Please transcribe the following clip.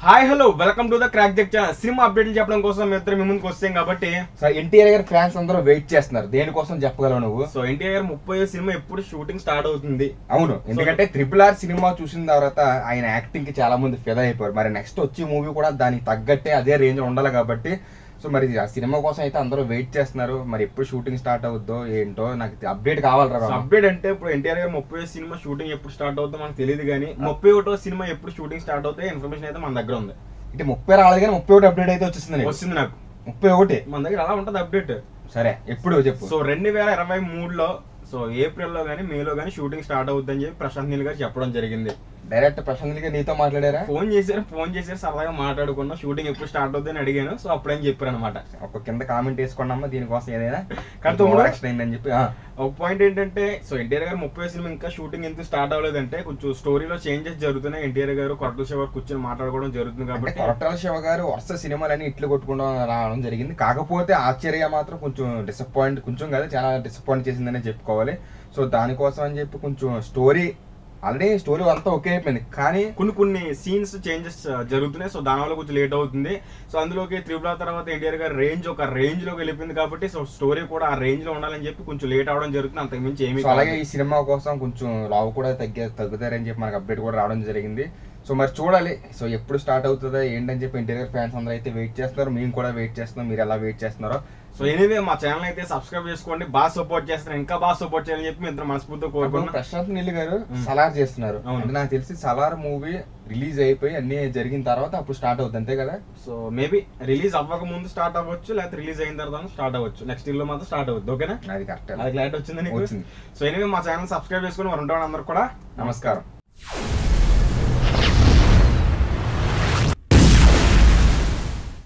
Hi hello welcome to the Crack Jack channel cinema అప్డేట్లు చెప్పడం కోసం మేము ఇద్దరు మీ ముందుకు వస్తాం కాబట్టి సో ఎన్టీఆర్ గారి ఫ్యాన్స్ అందరూ వెయిట్ చేస్తున్నారు దేనికోసం చెప్పగలవు నువ్వు సో ఎన్టీఆర్ గారు ముప్పై సినిమా ఎప్పుడు షూటింగ్ స్టార్ట్ అవుతుంది అవును ఎందుకంటే ట్రిపుల్ ఆర్ సినిమా చూసిన తర్వాత ఆయన యాక్టింగ్ కి చాలా మంది ఫిదా అయిపోయారు మరి నెక్స్ట్ వచ్చే మూవీ కూడా దానికి తగ్గట్టే అదే రేంజ్ ఉండాలి కాబట్టి సో మరి ఆ సినిమా కోసం అయితే అందరూ వెయిట్ చేస్తున్నారు మరి ఎప్పుడు షూటింగ్ స్టార్ట్ అవుద్దో ఏంటో నాకు అప్డేట్ కావాలరా సో అప్డేట్ అంటే ఇప్పుడు ఎన్టీఆర్ గారు ముప్పై సినిమా షూటింగ్ ఎప్పుడు స్టార్ట్ అవుతుందో మనకు తెలియదు కానీ ముప్పై ఒకటో సినిమా ఎప్పుడు షూటింగ్ స్టార్ట్ అవుతాయి ఇన్ఫర్మేషన్ అయితే మన దగ్గర ఉంది అంటే ముప్పై రాలేదు కానీ ముప్పై ఒకటి అప్డేట్ అయితే వచ్చేసింది నీకు. వచ్చింది నాకు ముప్పై ఒకటి మన దగ్గర అలా ఉంటుంది అప్డేట్ సరే ఎప్పుడు చెప్పు సో రెండు వేల ఇరవై మూడులో సో ఏప్రిల్లో కానీ మేలో కానీ షూటింగ్ స్టార్ట్ అవుతుందని చెప్పి ప్రశాంత్ నీల్ గారు చెప్పడం జరిగింది డైరెక్ట్ ప్రశాంత్ గారు నీతో మాట్లాడారా ఫోన్ చేశారు ఫోన్ చేశారు సరదాగా మాట్లాడుకున్నా షూటింగ్ ఎప్పుడు స్టార్ట్ అవుతుందని అడిగాను సో అప్పుడేం చెప్పారు అనమాట ఒక కింద కామెంట్ వేసుకోండి అమ్మా దీనికోసం ఏదైనా కానీ తమ్ముడు- ఓవర్ అయిందని చెప్పి ఆ. ఒక పాయింట్ ఏంటంటే సో ఎన్టీఆర్ గారు ముప్పై సినిమా ఇంకా షూటింగ్ ఎందుకు స్టార్ట్ అవ్వలేదంటే కొంచెం స్టోరీలో చేంజెస్ జరుగుతున్నాయి ఎన్టీఆర్ గారు కొట్ల శివ కూర్చొని మాట్లాడుకోవడం జరుగుతుంది అంటే కాబట్టి కొరటాల శివ గారు వరుస సినిమాలన్నీ ఇట్లు కొట్టుకోవడం రావడం జరిగింది కాకపోతే ఆశ్చర్య మాత్రం కొంచెం డిసప్పాయింట్ కొంచెం కాదు చాలా డిసప్పాయింట్ చేసిందనే చెప్పుకోవాలి సో దానికోసం అని చెప్పి కొంచెం స్టోరీ ఆల్రెడీ స్టోరీ అంతా ఒకే అయిపోయింది కానీ కొన్ని కొన్ని సీన్స్ చేంజెస్ జరుగుతున్నాయి సో దానివల్ల కొంచెం లేట్ అవుతుంది సో అందులోకి త్రిపుల తర్వాత ఎన్టీఆర్ గారి రేంజ్ ఒక రేంజ్ లోకి వెళ్ళిపోయింది కాబట్టి సో స్టోరీ కూడా ఆ రేంజ్ లో ఉండాలని చెప్పి కొంచెం లేట్ అవడం జరుగుతుంది అంతకు మించి ఏమీ సో అలాగే కాదు. ఈ సినిమా కోసం కొంచెం లావు కూడా తగ్గే తగ్గుతారని చెప్పి మనకు అప్డేట్ కూడా రావడం జరిగింది సో మరి చూడాలి సో ఎప్పుడు స్టార్ట్ అవుతుందో ఏంటని చెప్పి ఇంటీరియర్ ఫ్యాన్స్ అందరూ అయితే వెయిట్ చేస్తున్నారు మేము కూడా వెయిట్ చేస్తున్నాం మీరు ఎలా వెయిట్ చేస్తున్నారో సో ఎనీవే మా ఛానల్ అయితే సబ్స్క్రైబ్ చేసుకోండి బాగా సపోర్ట్ చేస్తారు ఇంకా బాగా సపోర్ట్ చేయాలని చెప్పి మీ ఇద్దరు మనస్ఫూర్తిగా ఇప్పుడు కోరుకుంటున్నాం ప్రశాంత్ నీల్ గారు మ్మ్. సలార్ చేస్తున్నారు అవును. అంటే నాకు తెలిసి సలార్ మూవీ రిలీజ్ అయిపోయి అన్ని జరిగిన తర్వాత అప్పుడు స్టార్ట్ అవుతుంది అంతే కదా సో మేబీ రిలీజ్ అవ్వక ముందు స్టార్ట్ అవ్వచ్చు లేకపోతే రిలీజ్ అయిన తర్వాత స్టార్ట్ అవ్వచ్చు నెక్స్ట్ ఇయర్ లో మాత్రం స్టార్ట్ అవుద్ది ఓకేనా అది కరెక్ట్ అది క్లారిటీ వచ్చింది నీకు వచ్చింది. సో ఎనీవే మా ఛానల్ సబ్స్క్రైబ్ చేసుకుని మరి ఉంటాం అందరు కూడా నమస్కారం